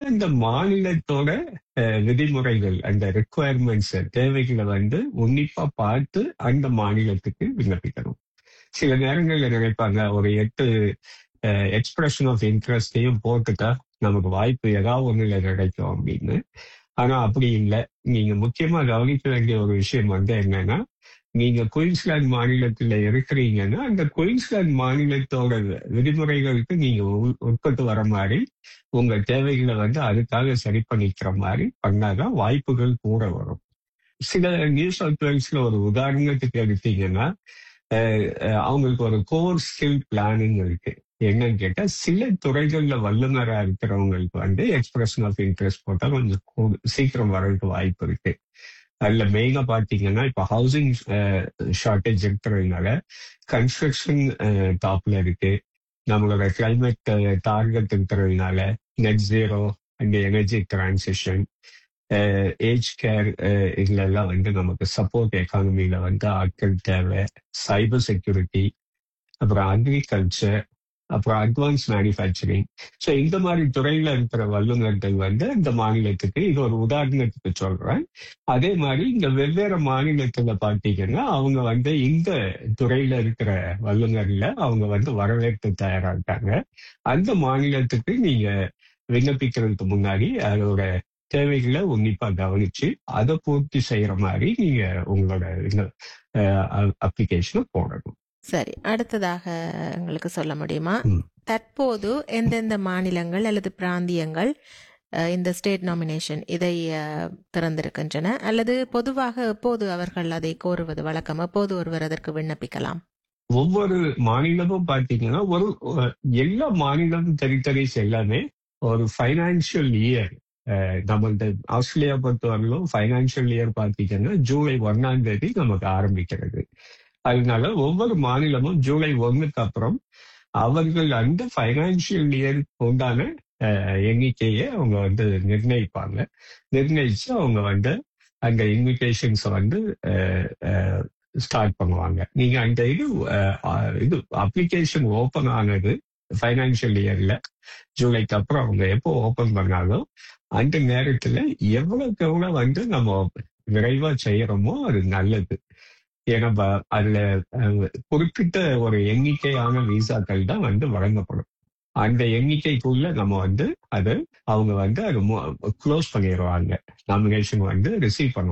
அந்த மாநிலத்தோட அஹ், விதிமுறைகள் அந்த ரெக்குவயர்மெண்ட்ஸ் தேவைகளை வந்து உன்னிப்பா பார்த்து அந்த மாநிலத்துக்கு விண்ணப்பிக்கணும் சில நேரங்கள்ல நினைப்பாங்க ஒரு எட்டு எக்ஸ்பிரஷன் ஆஃப் இன்ட்ரெஸ்டையும் போட்டுட்டா நமக்கு வாய்ப்பு ஏதாவது ஒண்ணுல கிடைக்கும் அப்படின்னு ஆனா அப்படி இல்லை நீங்க முக்கியமா கவனிக்க வேண்டிய ஒரு விஷயம் வந்து என்னன்னா நீங்க குயின்ஸ்லாந்து மாநிலத்துல இருக்கிறீங்கன்னா அந்த குயின்ஸ்லாந்து மாநிலத்தோட விதிமுறைகளுக்கு நீங்க உள்- உட்பட்டு வர மாதிரி உங்க தேவைகளை வந்து அதுக்காக சரி பண்ணிக்கிற மாதிரி பண்ணாதான் வாய்ப்புகள் கூட வரும் சில நியூ சவுத் வேல்ஸ்ல ஒரு உதாரணத்துக்கு எடுத்தீங்கன்னா அஹ், அஹ், அவங்களுக்கு ஒரு கோர் ஸ்கில் பிளானிங் இருக்கு என்னன்னு கேட்டா சில துறைகள்ல வல்லுநரா இருக்கிறவங்களுக்கு வந்து எக்ஸ்பிரஷன் ஆஃப் இன்ட்ரெஸ்ட் போட்டா கொஞ்சம் கூ- சீக்கிரம் வர்றதுக்கு வாய்ப்பு இருக்கு அதுல மெயினா பாத்தீங்கன்னா இப்ப ஹவுசிங் ஷார்டேஜ் இருக்கிறதுனால கன்ஸ்ட்ரக்ஷன் டாப்ல இருக்கு நம்மளோட கிளைமேட் டார்கெட் இருக்கிறதுனால net zero and energy transition age care இதுல எல்லாம் வந்து நமக்கு சப்போர்ட் எக்கானமில வந்து ஆட்கள் தேவை சைபர் செக்யூரிட்டி அப்புறம் அக்ரிகல்ச்சர் அப்புறம் அட்வான்ஸ் மேனுஃபேக்சரிங் ஸோ இந்த மாதிரி துறையில இருக்கிற வல்லுநர்கள் வந்து இந்த மாநிலத்துக்கு இது ஒரு உதாரணத்துக்கு சொல்றேன் அதே மாதிரி இந்த வெவ்வேறு மாநிலத்துல பார்த்தீங்கன்னா அவங்க வந்து இந்த துறையில இருக்கிற வல்லுநர்ல அவங்க வந்து வரவேற்க தயாரா இருக்காங்க அந்த மாநிலத்துக்கு நீங்க விண்ணப்பிக்கிறதுக்கு முன்னாடி அதோட தேவைகளை உன்னிப்பா கவனிச்சு அதை பூர்த்தி செய்யற மாதிரி நீங்க உங்களோட அப்ளிகேஷனை போடணும் சரி அடுத்ததாக எங்களுக்கு சொல்ல முடியுமா ம். தற்போது எந்தெந்த மாநிலங்கள் அல்லது பிராந்தியங்கள் அஹ், இந்த ஸ்டேட் நாமினேஷன் இதை அஹ், திறந்திருக்கின்றன அல்லது பொதுவாக எப்போது அவர்கள் அதை கோருவது வழக்கம் எப்போது ஒருவர் அதற்கு விண்ணப்பிக்கலாம் ஒவ்வொரு மாநிலமும் பார்த்தீங்கன்னா ஒரு அஹ், எல்லா மாநிலமும் டெரிட்டரிஸ் எல்லாமே ஒரு ஃபைனான்சியல் இயர் நம்ம இந்த ஆஸ்திரேலியா பொறுத்தவரையிலும் ஃபைனான்சியல் இயர் பார்த்தீங்கன்னா ஜூலை ஒன்னாம் தேதி நமக்கு ஆரம்பிக்கிறது அதனால ஒவ்வொரு மாநிலமும் ஜூலை ஒண்ணுக்கு அப்புறம் அவர்கள் அந்த ஃபைனான்சியல் இயர் உண்டான அஹ், எண்ணிக்கையை அவங்க வந்து நிர்ணயிப்பாங்க நிர்ணயிச்சு அவங்க வந்து அந்த இன்விடேஷன்ஸை வந்து ஸ்டார்ட் பண்ணுவாங்க நீங்க அந்த இது அஹ், அஹ், இது அப்ளிகேஷன் ஓபன் ஆனது ஃபைனான்சியல் இயர்ல ஜூலைக்கு அப்புறம் அவங்க எப்போ ஓபன் பண்ணாலும் அந்த நேரத்துல எவ்வளவுக்கு எவ்வளவு வந்து நம்ம விரைவா செய்யறோமோ அது நல்லது ஏன்னா ப- அதுல அஹ், குறிப்பிட்ட ஒரு எண்ணிக்கையான விசாக்கள் தான் வந்து வழங்கப்படும் அந்த எண்ணிக்கைக்குள்ள நம்ம வந்து அது அவங்க வந்து அது க்ளோஸ் பண்ணிடுவாங்க நாமினேஷன் வந்து ரிசீவ் பண்ணுவாங்க